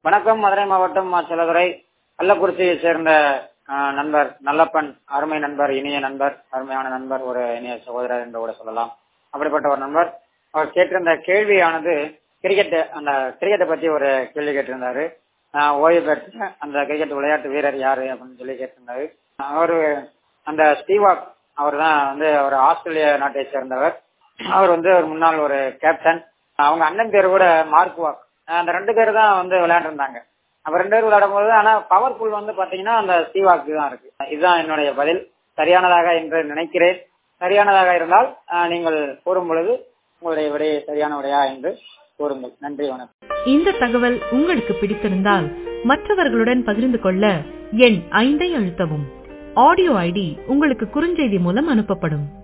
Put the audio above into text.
வணக்கம் மதுரை மாவட்டம் செல்லதுரை கள்ளக்குறிச்சியை சேர்ந்த ஆஹ், நண்பர் நல்லப்பன் அருமை நண்பர் இனிய நண்பர் அருமையான நண்பர் ஒரு இனிய சகோதரர் என்று கூட சொல்லலாம் அப்படிப்பட்ட ஒரு நண்பர் அவர் கேட்டிருந்த கேள்வியானது கிரிக்கெட் அந்த கிரிக்கெட்டை பத்தி ஒரு கேள்வி கேட்டிருந்தாரு ஆஹ், ஓய்வு பெற்ற அந்த கிரிக்கெட் விளையாட்டு வீரர் யாரு அப்படின்னு சொல்லி கேட்டிருந்தாரு அவரு அந்த ஸ்டீவாக் அவர் தான் வந்து ஒரு ஆஸ்திரேலிய நாட்டை சேர்ந்தவர் அவர் வந்து ஒரு முன்னாள் ஒரு கேப்டன் அவங்க அண்ணன் பேர் கூட மார்க் வாக் அந்த ரெண்டு பேர் தான் வந்து விளையாண்டுருந்தாங்க அப்ப ரெண்டு பேர் விளையாடும் போது ஆனா பவர் புல் வந்து பாத்தீங்கன்னா அந்த ஸ்டீவாக்கு தான் இருக்கு இதுதான் என்னுடைய பதில் சரியானதாக என்று நினைக்கிறேன் சரியானதாக இருந்தால் ஆஹ், நீங்கள் கூறும் பொழுது உங்களுடைய விடை சரியான விடையா என்று கூறுங்கள் நன்றி வணக்கம் இந்த தகவல் உங்களுக்கு பிடித்திருந்தால் மற்றவர்களுடன் பகிர்ந்து கொள்ள எண் ஐந்தை அழுத்தவும் ஆடியோ ஐடி உங்களுக்கு குறுஞ்செய்தி மூலம் அனுப்பப்படும்